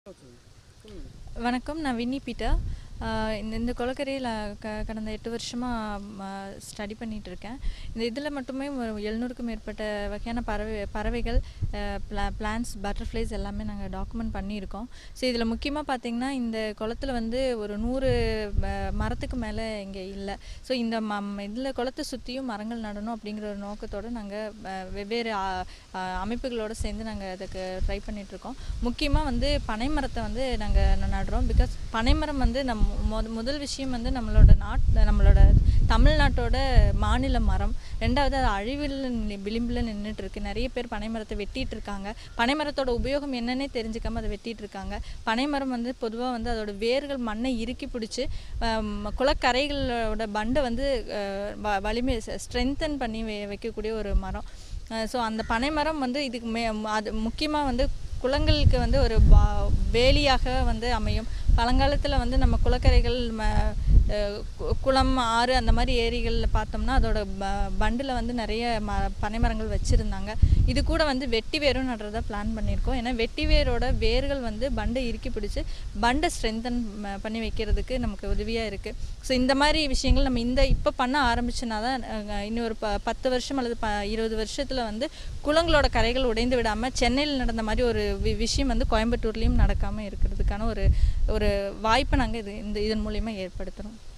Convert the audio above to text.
வணக்கம் நான் வின்னி பீட்டர் ஆஹ் இந்த இந்த கொலக்கரையில் க கடந்த எட்டு வருஷமாக ஸ்டடி பண்ணிகிட்டு இருக்கேன் இந்த இதில் மட்டுமே ஒரு எழுநூறுக்கும் மேற்பட்ட வகையான பறவை பறவைகள் பிளா பிளான்ஸ் பட்டர்ஃப்ளைஸ் எல்லாமே நாங்கள் டாக்குமெண்ட் பண்ணியிருக்கோம் ஸோ இதில் முக்கியமாக பார்த்தீங்கன்னா இந்த குளத்துல வந்து ஒரு நூறு ம- மரத்துக்கு மேலே இங்கே இல்லை ஸோ இந்த ம இதில் குளத்தை சுற்றியும் மரங்கள் நடணும் அப்படிங்கிற ஒரு நோக்கத்தோடு நாங்கள் வெவ்வேறு ஆ- ஆ, அமைப்புகளோடு சேர்ந்து நாங்கள் அதுக்கு ட்ரை பண்ணிகிட்ருக்கோம் முக்கியமாக வந்து பனை மரத்தை வந்து நாங்கள் நடுறோம் பிகாஸ் பனைமரம் வந்து நம் முத முதல் விஷயம் வந்து நம்மளோட நாட் நம்மளோட தமிழ்நாட்டோட மாநில மரம் ரெண்டாவது அது அழிவில் நி- விளிம்பில் நின்றுட்டு இருக்கு நிறைய பேர் பனைமரத்தை வெட்டிட்டு இருக்காங்க பனைமரத்தோட உபயோகம் என்னன்னே தெரிஞ்சுக்காம அதை வெட்டிட்டு இருக்காங்க பனைமரம் வந்து பொதுவாக வந்து அதோட வேர்கள் மண்ணை இறுக்கி பிடிச்சி குளக்கரைகளோட பண்டை வந்து அஹ், வ- வலிமை ஸ்ட்ரென்தன் பண்ணி வை வைக்கக்கூடிய ஒரு மரம் ஸோ அந்த பனைமரம் வந்து இதுக்கு மே அது முக்கியமாக வந்து குளங்களுக்கு வந்து ஒரு வா- வேலியாக வந்து அமையும் பழங்காலத்தில் வந்து நம்ம குளக்கரைகள் ம அஹ் கு- குளம் ஆறு அந்த மாதிரி ஏரிகளில் பார்த்தோம்னா அதோட ப பண்டில் வந்து நிறைய ம பனைமரங்கள் வச்சுருந்தாங்க இது கூட வந்து வெட்டி வேரும் நடுறதா பிளான் பண்ணியிருக்கோம் ஏன்னா வெட்டி வேரோட வேர்கள் வந்து பண்டை இறுக்கி பிடிச்சி பண்டை ஸ்ட்ரென்தன் பண்ணி வைக்கிறதுக்கு நமக்கு உதவியாக இருக்குது ஸோ இந்த மாதிரி விஷயங்கள் நம்ம இந்த இப்போ பண்ண ஆரம்பிச்சனா தான் அஹ், இன்னும் ஒரு ப பத்து வருஷம் அல்லது ப இருபது வருஷத்தில் வந்து குளங்களோட கரைகள் உடைந்து விடாமல் சென்னையில் நடந்த மாதிரி ஒரு வி- விஷயம் வந்து கோயம்புத்தூர்லேயும் நடக்காமல் இருக்கிறதுக்கான ஒரு ஒரு வாய்ப்பை நாங்கள் இது இந்த இதன் மூலியமாக ஏற்படுத்துகிறோம்